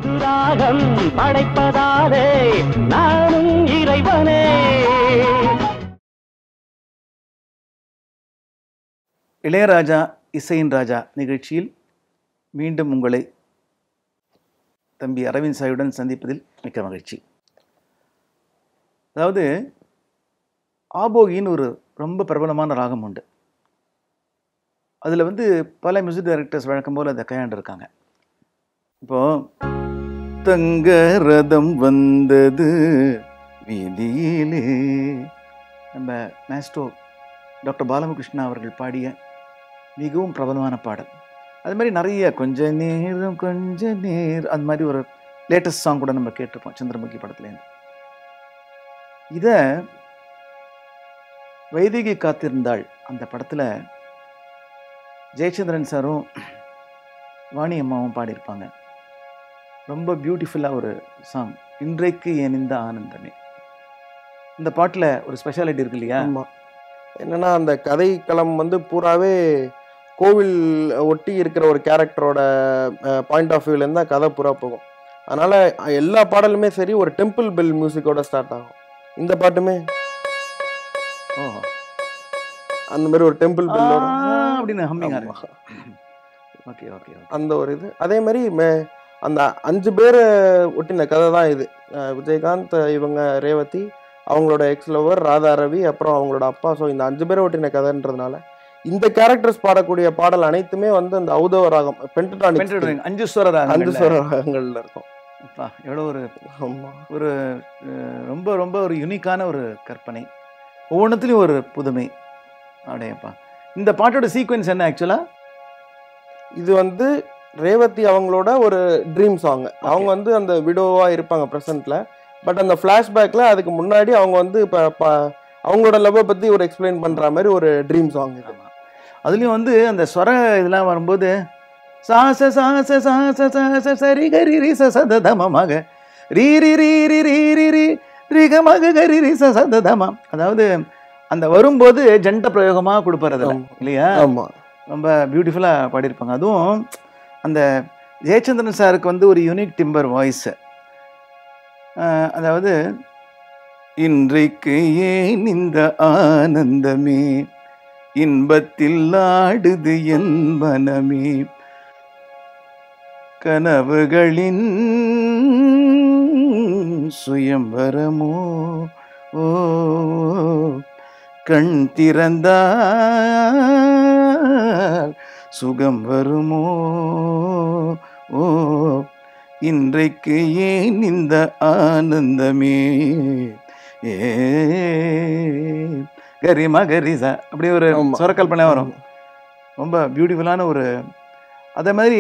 புதுராகம் படைப்பதாலே நானும் இறைவனே இளையராஜா இசையின் ராஜா நிகழ்ச்சியில் மீண்டும் உங்களை தம்பி அரவிந்த் சாயுடன் சந்திப்பதில் மிக்க மகிழ்ச்சி அதாவது ஆபோகின்னு ஒரு ரொம்ப பிரபலமான ராகம் உண்டு அதில் வந்து பல மியூசிக் டைரக்டர்ஸ் வழக்கம் போல் அதை கையாண்டிருக்காங்க இப்போ தங்க ரதம் வந்தது வீதியிலே நம்ம மேஸ்டோ டாக்டர் பாலமுகிருஷ்ணா அவர்கள் பாடிய மிகவும் பிரபலமான பாடல் அது மாதிரி நிறைய கொஞ்ச நேரம் கொஞ்ச நேரம் அந்த மாதிரி ஒரு லேட்டஸ்ட் சாங் கூட நம்ம கேட்டிருப்போம் சந்திரமுகி படத்துலேருந்து இதை வைதிகி காத்திருந்தாள் அந்த படத்தில் ஜெயச்சந்திரன் சாரும் வாணி அம்மாவும் பாடியிருப்பாங்க ரொம்ப பியூட்டிஃபுல்லாக ஒரு சாங் இன்றைக்கு என் இந்த ஆனந்தமே இந்த பாட்டில் ஒரு ஸ்பெஷாலிட்டி இருக்கு இல்லையா ஆமா என்னன்னா அந்த கதைக்களம் வந்து பூராவே கோவில் ஒட்டி இருக்கிற ஒரு கேரக்டரோட பாயிண்ட் ஆஃப் வியூலேருந்து தான் கதை பூரா போகும் அதனால எல்லா பாடலுமே சரி ஒரு டெம்பிள் பெல் மியூசிக்கோட ஸ்டார்ட் ஆகும் இந்த பாட்டுமே ஓ அந்த மாதிரி ஒரு டெம்பிள் பெல்லோட ஆ, அப்படின்னு ஹம்மிங் ஓகே ஓகே ஓகே அந்த ஒரு இது அதே மாதிரி மே- அந்த அஞ்சு பேரை ஒட்டின கதை தான் இது அஹ் விஜயகாந்த் இவங்க ரேவதி அவங்களோட எக்ஸ் லவர் ராதா ரவி அப்புறம் அவங்களோட அப்பா ஸோ இந்த அஞ்சு பேரை ஒட்டின கதைன்றதுனால இந்த கேரக்டர்ஸ் பாடக்கூடிய பாடல் அனைத்துமே வந்து அந்த ஔதவ ராகம் பென்டடானிக் பென்டடோனிக் அஞ்சு ஸ்வர அஞ்சு ராகங்கள்ல. ஸ்வர ராகங்கள்ல இருக்கும் அப்பா, எவ்வளோ ஒரு ஆமா ஒரு அஹ், ரொம்ப ரொம்ப ஒரு யூனிக்கான ஒரு கற்பனை ஒவ்வொன்றுத்துலேயும் ஒரு புதுமை அடையப்பா இந்த பாட்டோட சீக்வென்ஸ் என்ன ஆக்சுவலா இது வந்து ரேவதி அவங்களோட ஒரு ட்ரீம் சாங் அவங்க வந்து அந்த விடோவா இருப்பாங்க ப்ரெசென்ட்ல பட் அந்த ஃப்ளாஷ்பேக்ல அதுக்கு முன்னாடி அவங்க வந்து இப்போ அவங்களோட லவ்வை பத்தி ஒரு எக்ஸ்பிளைன் பண்ற மாதிரி ஒரு ட்ரீம் சாங் இது அதுலேயும் வந்து அந்த ஸ்வர இதெல்லாம் வரும்போது சாச சாச சாச சாச சரி கரி ரி ச சத தம மக ரீ ரி ரீ ரி ரீ ரி ரி ரிக மக கரி ரி ச சத தம அதாவது அந்த வரும்போது ஜண்ட பிரயோகமாக கொடுப்பாரு அதில் ஆமா. இல்லையா ஆமா ரொம்ப பியூட்டிஃபுல்லாக பாடியிருப்பாங்க அதுவும் அந்த ஜெயச்சந்திரன் சாருக்கு வந்து ஒரு யூனிக் டிம்பர் வாய்ஸு அதாவது இன்றைக்கு ஏன் இந்த ஆனந்தமே இன்பத்தில் ஆடுது என் மனமே கனவுகளின் சுயம்பரமோ ஓ கண் திறந்தால் சுகம் வருமோ ஓ இன்றைக்கு ஏன் இந்த ஆனந்தமே ஏ கரிமா கரிசா அப்படி ஒரு ஆமா. சொரக்கல்பனை வரும் ரொம்ப பியூட்டிஃபுல்லான ஒரு அதே மாதிரி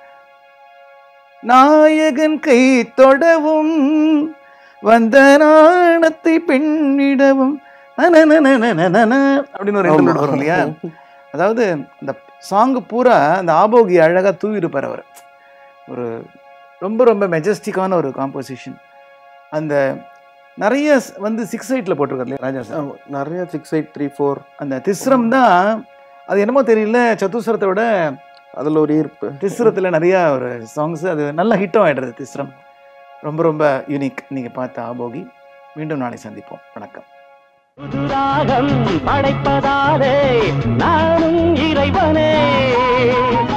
நாயகன் கை தொடவும் வந்த நாணத்தை பெண்ணிடவும் நனனனனனனன அப்படின்னு ஒரு இன்டர்வியூ வரும் இல்லையா அதாவது அந்த சாங்கு பூரா அந்த ஆபோகி அழகாக தூவிருப்பார் அவர் ஒரு ரொம்ப ரொம்ப மெஜஸ்டிக்கான ஒரு காம்போசிஷன் அந்த நிறைய ஸ்- வந்து சிக்ஸ் எயிட்டில் போட்டிருக்காரு இல்லையா ராஜா சார் ஆமா. நிறைய சிக்ஸ் எயிட் த்ரீ ஃபோர் அந்த திஸ்ரம் தான் அது என்னமோ தெரியல சத்துஸ்வரத்தை விட அதுல ஒரு ஈர்ப்பு திஸ்ரத்தில் நிறைய ஒரு சாங்ஸ் அது நல்ல ஹிட்டும் ஆயிடுறது திஸ்ரம் ரொம்ப ரொம்ப யூனிக் நீங்கள் பார்த்த ஆபோகி மீண்டும் நாளை சந்திப்போம் வணக்கம் புதுராகம் படைப்பதாலே நானும் இறைவனே